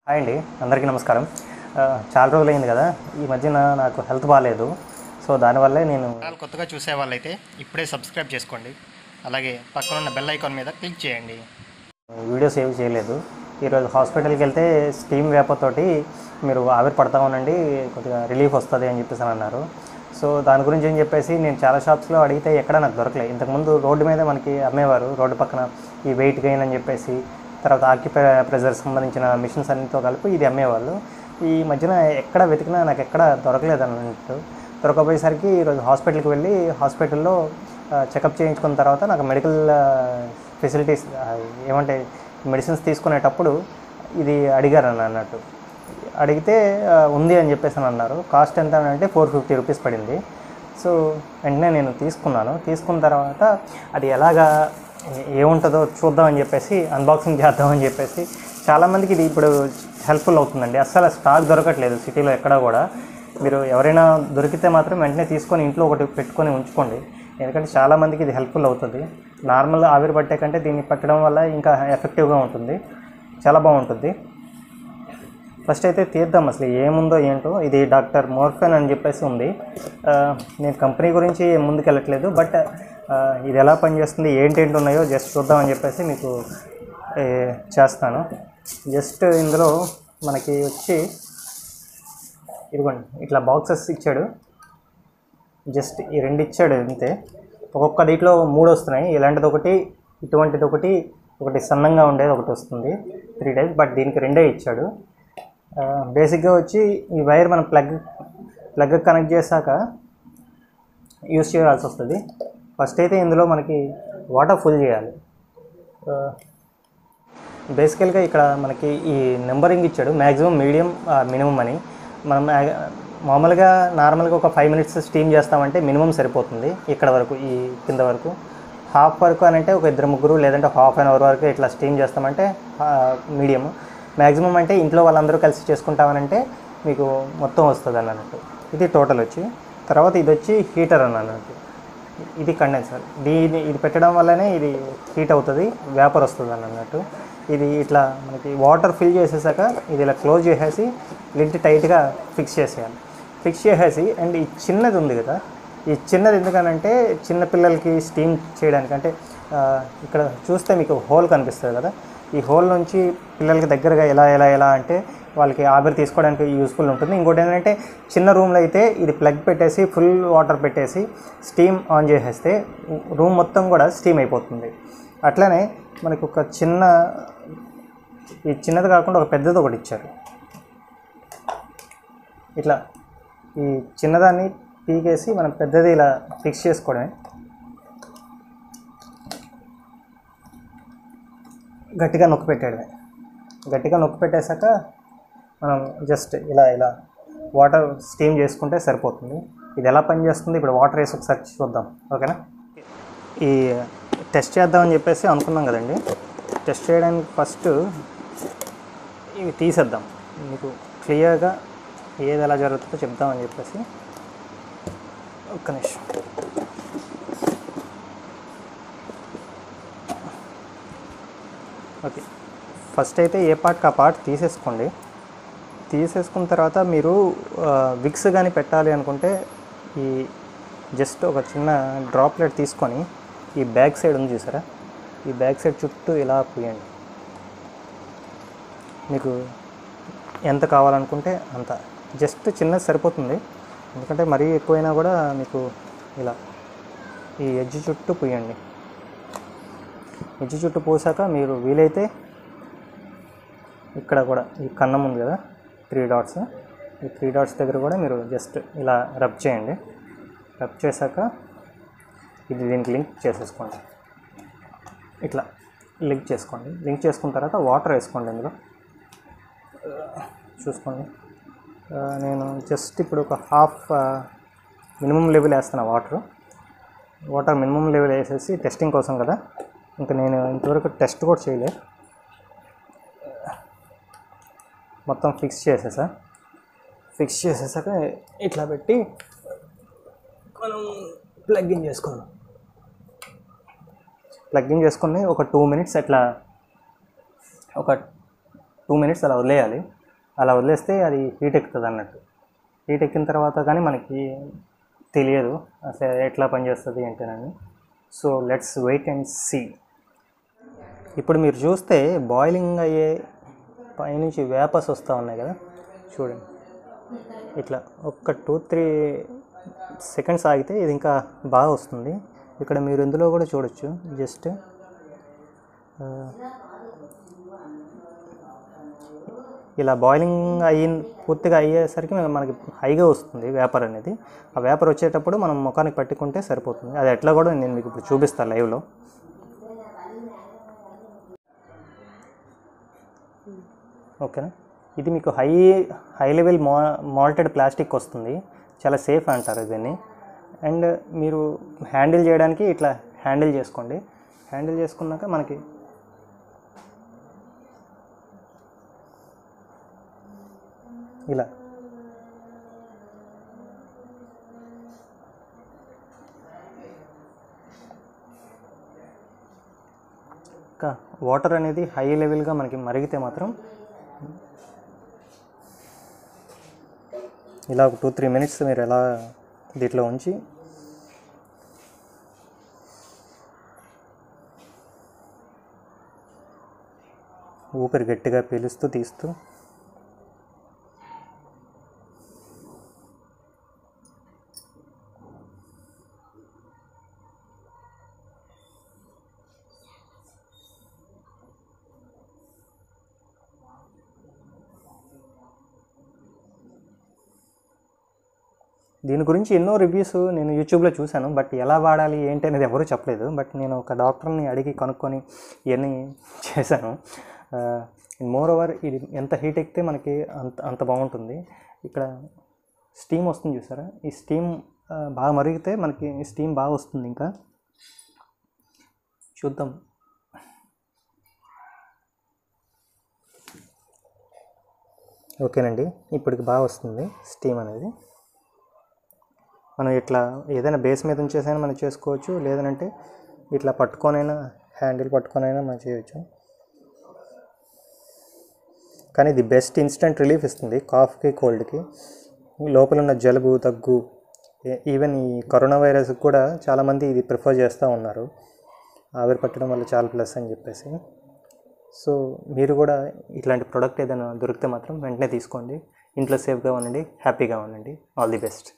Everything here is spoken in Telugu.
హాయ్ అండి అందరికీ నమస్కారం ఆ, చాలా రోజులైంది కదా ఈ మధ్యన నాకు హెల్త్ బాగాలేదు సో దానివల్లే నేను ఛానల్ కొత్తగా చూసే వాళ్ళైతే ఇప్పుడే సబ్స్క్రైబ్ చేసుకోండి అలాగే పక్కన ఉన్న బెల్ ఐకాన్ మీద క్లిక్ చేయండి వీడియోస్ ఏవి చేయలేదు ఈరోజు హాస్పిటల్కి వెళ్తే స్టీమ్ వేపతోటి మీరు ఆవిరి పడతా ఉండండి కొద్దిగా రిలీఫ్ వస్తుంది అని చెప్పేసి అని అన్నారు సో దాని గురించి ఏం చెప్పేసి నేను చాలా షాప్స్లో అడిగితే ఎక్కడ నాకు దొరకలేదు ఇంతకుముందు రోడ్డు మీద మనకి అమ్మేవారు రోడ్డు పక్కన ఈ వెయిట్ గెయిన్ అని చెప్పేసి తర్వాత ఆక్యుప ప్రెజర్ సంబంధించిన మిషన్స్ అన్నిటితో కలిపి ఇది అమ్మేవాళ్ళు ఈ మధ్యన ఎక్కడ వెతికినా నాకు ఎక్కడ దొరకలేదు అన్నట్టు దొరకపోయేసరికి ఈరోజు హాస్పిటల్కి వెళ్ళి హాస్పిటల్లో చెకప్ చేయించుకున్న తర్వాత నాకు మెడికల్ ఫెసిలిటీస్ ఏమంటే మెడిసిన్స్ తీసుకునేటప్పుడు ఇది అడిగారు అని అన్నట్టు అడిగితే ఆ, ఉంది అని చెప్పేసి అని అన్నారు కాస్ట్ ఎంత అని అంటే ఫోర్ ఫిఫ్టీ రూపీస్ పడింది సో వెంటనే నేను తీసుకున్నాను తీసుకున్న తర్వాత అది ఎలాగా ఏ- ఏముంటుందో చూద్దామని చెప్పేసి అన్బాక్సింగ్ చేద్దామని చెప్పేసి చాలామందికి ఇది ఇప్పుడు హెల్ప్ఫుల్ అవుతుందండి అస్సలు స్టాక్ దొరకట్లేదు సిటీలో ఎక్కడా కూడా మీరు ఎవరైనా దొరికితే మాత్రం వెంటనే తీసుకొని ఇంట్లో ఒకటి పెట్టుకొని ఉంచుకోండి ఎందుకంటే చాలామందికి ఇది హెల్ప్ఫుల్ అవుతుంది నార్మల్ ఆవిరి పట్టే కంటే దీన్ని పట్టడం వల్ల ఇంకా ఎఫెక్టివ్గా ఉంటుంది చాలా బాగుంటుంది ఫస్ట్ అయితే తీద్దాం అసలు ఏముందో ఏంటో ఇది డాక్టర్ మోర్ఫెన్ అని చెప్పేసి ఉంది ఆ, నేను కంపెనీ గురించి ముందుకెళ్ళట్లేదు బట్ ఆ, ఇది ఎలా పనిచేస్తుంది ఏంటేంటి ఉన్నాయో జస్ట్ చూద్దామని చెప్పేసి మీకు ఏ, చేస్తాను జస్ట్ ఇందులో మనకి వచ్చి ఇదిగోండి ఇట్లా బాక్సెస్ ఇచ్చాడు జస్ట్ ఈ రెండు ఇచ్చాడు అంతే ఒక్కొక్క దీంట్లో మూడు వస్తున్నాయి ఇలాంటిది ఒకటి ఇటువంటిది ఒకటి ఒకటి సన్నంగా ఉండేది ఒకటి వస్తుంది త్రీ టైప్స్ బట్ దీనికి రెండే ఇచ్చాడు బేసిక్గా వచ్చి ఈ వైర్ మనం ప్లగ్ ప్లగ్ కనెక్ట్ చేశాక యూస్ చేయాల్సి వస్తుంది ఫస్ట్ అయితే ఇందులో మనకి వాటర్ ఫుల్ చేయాలి బేసికల్గా ఇక్కడ మనకి ఈ నెంబరింగ్ ఇచ్చాడు మ్యాక్సిమం మీడియం మినిమం అని మనం ఆ- మామూలుగా నార్మల్గా ఒక ఫైవ్ మినిట్స్ స్టీమ్ చేస్తామంటే మినిమం సరిపోతుంది ఇక్కడ వరకు ఈ కింద వరకు హాఫ్ వరకు అని అంటే ఒక ఇద్దరు ముగ్గురు లేదంటే హాఫ్ అన్ అవర్ వరకు ఇట్లా స్టీమ్ చేస్తామంటే మీడియం మ్యాక్సిమం అంటే ఇంట్లో వాళ్ళందరూ కలిసి చేసుకుంటామనంటే మీకు మొత్తం వస్తుంది అని అన్నట్టు ఇది టోటల్ వచ్చి తర్వాత ఇది వచ్చి హీటర్ అని అన్నట్టు ఇది కండెన్సర్ దీని ఇది పెట్టడం వల్లనే ఇది హీట్ అవుతుంది వేపర్ వస్తుంది అని అన్నట్టు ఇది ఇట్లా మనకి వాటర్ ఫిల్ చేసేసాక ఇది ఇలా క్లోజ్ చేసేసి లిడ్ టైట్గా ఫిక్స్ చేసేయాలి ఫిక్స్ చేసేసి అండ్ ఈ చిన్నది ఉంది కదా ఈ చిన్నది ఎందుకనంటే చిన్న పిల్లలకి స్టీమ్ చేయడానికి అంటే ఆ, ఇక్కడ చూస్తే మీకు హోల్ కనిపిస్తుంది కదా ఈ హోల్ నుంచి పిల్లలకి దగ్గరగా ఎలా ఎలా ఎలా అంటే వాళ్ళకి ఆవిరి తీసుకోవడానికి యూస్ఫుల్ ఉంటుంది ఇంకోటి ఏంటంటే చిన్న రూమ్లో అయితే ఇది ప్లగ్ పెట్టేసి ఫుల్ వాటర్ పెట్టేసి స్టీమ్ ఆన్ చేసేస్తే రూమ్ మొత్తం కూడా స్టీమ్ అయిపోతుంది అట్లనే మనకు ఒక చిన్న ఈ చిన్నది కాకుండా ఒక పెద్దది ఒకటి ఇచ్చారు ఇట్లా ఈ చిన్నదాన్ని పీకేసి మనం పెద్దది ఇలా ఫిక్స్ చేసుకోవడమే గట్టిగా నొక్కి పెట్టేయడమే గట్టిగా నొక్కి పెట్టేశాక మనం జస్ట్ ఇలా ఇలా వాటర్ స్టీమ్ చేసుకుంటే సరిపోతుంది ఇది ఎలా పనిచేస్తుంది ఇప్పుడు వాటర్ వేసి ఒకసారి చూద్దాం ఓకేనా ఈ టెస్ట్ చేద్దామని చెప్పేసి అనుకున్నాం కదండి టెస్ట్ చేయడానికి ఫస్ట్ ఇవి తీసేద్దాం మీకు క్లియర్గా ఏది ఎలా జరుగుతుందో చెప్దామని చెప్పేసి ఒక్క నిమిషం ఓకే ఫస్ట్ అయితే ఏ పార్ట్కి ఆ పార్ట్ తీసేసుకోండి తీసేసుకున్న తర్వాత మీరు ఆ, విక్స్ కానీ పెట్టాలి అనుకుంటే ఈ జస్ట్ ఒక చిన్న డ్రాప్లెట్ తీసుకొని ఈ బ్యాక్ సైడ్ ఉంది చూసారా ఈ బ్యాక్ సైడ్ చుట్టూ ఇలా పూయండి మీకు ఎంత కావాలనుకుంటే అంత జస్ట్ చిన్నది సరిపోతుంది ఎందుకంటే మరీ ఎక్కువైనా కూడా మీకు ఇలా ఈ ఎడ్జ్ చుట్టూ పూయండి ఎడ్జ్ చుట్టూ పోసాక మీరు వీలైతే ఇక్కడ కూడా ఈ కన్నం ఉంది కదా త్రీ డాట్స్ ఈ త్రీ డాట్స్ దగ్గర కూడా మీరు జస్ట్ ఇలా రబ్ చేయండి రబ్ చేశాక ఇది దీనికి లింక్ చేసేసుకోండి ఇట్లా లింక్ చేసుకోండి లింక్ చేసుకున్న తర్వాత వాటర్ వేసుకోండి ఇందులో చూసుకోండి ఆ, నేను జస్ట్ ఇప్పుడు ఒక హాఫ్ మినిమం లెవెల్ వేస్తున్నా వాటర్ వాటర్ మినిమం లెవెల్ వేసేసి టెస్టింగ్ కోసం కదా ఇంకా నేను ఇంతవరకు టెస్ట్ కూడా చేయలే మొత్తం ఫిక్స్ చేసేసా ఫిక్స్ చేసేసాక ఇట్లా పెట్టి మనం ప్లగ్ ఇన్ చేసుకున్నాం ప్లగ్ ఇన్ చేసుకుని ఒక టూ మినిట్స్ అట్లా ఒక టూ మినిట్స్ అలా వదిలేయాలి అలా వదిలేస్తే అది హీట్ ఎక్కుతుంది అన్నట్టు హీట్ ఎక్కిన తర్వాత కానీ మనకి తెలియదు అసలు ఎట్లా పనిచేస్తుంది ఏంటనని so let's wait and see ఇప్పుడు మీరు చూస్తే బాయిలింగ్ అయ్యే పైనుంచి వేపర్స్ వస్తూ ఉన్నాయి కదా చూడండి ఇట్లా ఒక్క టూ త్రీ సెకండ్స్ ఆగితే ఇది ఇంకా బాగా వస్తుంది ఇక్కడ మీరు ఇందులో కూడా చూడొచ్చు జస్ట్ ఇలా బాయిలింగ్ అయిన పూర్తిగా అయ్యేసరికి మనకి హైగా వస్తుంది వేపర్ అనేది ఆ వేపర్ వచ్చేటప్పుడు మనం ముఖానికి పట్టుకుంటే సరిపోతుంది అది ఎట్లా కూడా నేను మీకు ఇప్పుడు చూపిస్తాను లైవ్లో ఓకేనా ఇది మీకు హై హై లెవెల్ మా మాల్టెడ్ ప్లాస్టిక్ వస్తుంది చాలా సేఫ్ అంటారు దీన్ని అండ్ మీరు హ్యాండిల్ చేయడానికి ఇట్లా హ్యాండిల్ చేసుకోండి హ్యాండిల్ చేసుకున్నాక మనకి ఇలా ఇంకా వాటర్ అనేది హై లెవెల్గా మనకి మరిగితే మాత్రం ఇలా ఒక టూ త్రీ మినిట్స్ మీరు ఎలా దీంట్లో ఉంచి ఊపిరి గట్టిగా పీలుస్తూ తీస్తూ దీని గురించి ఎన్నో రివ్యూస్ నేను యూట్యూబ్లో చూశాను బట్ ఎలా వాడాలి ఏంటి అనేది ఎవరూ చెప్పలేదు బట్ నేను ఒక డాక్టర్ని అడిగి కనుక్కొని ఇవన్నీ చేశాను మోర్ ఓవర్ ఇది ఎంత హీట్ ఎక్కితే మనకి అంత అంత బాగుంటుంది ఇక్కడ స్టీమ్ వస్తుంది చూసారా ఈ స్టీమ్ బాగా మరిగితే మనకి స్టీమ్ బాగా వస్తుంది ఇంకా చూద్దాం ఓకేనండి ఇప్పటికి బాగా వస్తుంది స్టీమ్ అనేది మనం ఇట్లా ఏదైనా బేస్ మీద ఉంచేసైనా మనం చేసుకోవచ్చు లేదనంటే ఇట్లా పట్టుకొనైనా హ్యాండిల్ పట్టుకొనైనా మనం చేయొచ్చు కానీ ఇది బెస్ట్ ఇన్స్టెంట్ రిలీఫ్ ఇస్తుంది కాఫ్కి కోల్డ్కి లోపల ఉన్న జలుబు దగ్గు ఏ- ఈవెన్ ఈ కరోనా వైరస్కి కూడా చాలామంది ఇది ప్రిఫర్ చేస్తూ ఉన్నారు ఆవిరి పట్టడం వల్ల చాలా ప్లస్ అని చెప్పేసి సో మీరు కూడా ఇట్లాంటి ప్రోడక్ట్ ఏదైనా దొరికితే మాత్రం వెంటనే తీసుకోండి ఇంట్లో సేఫ్గా ఉండండి హ్యాపీగా ఉండండి ఆల్ ది బెస్ట్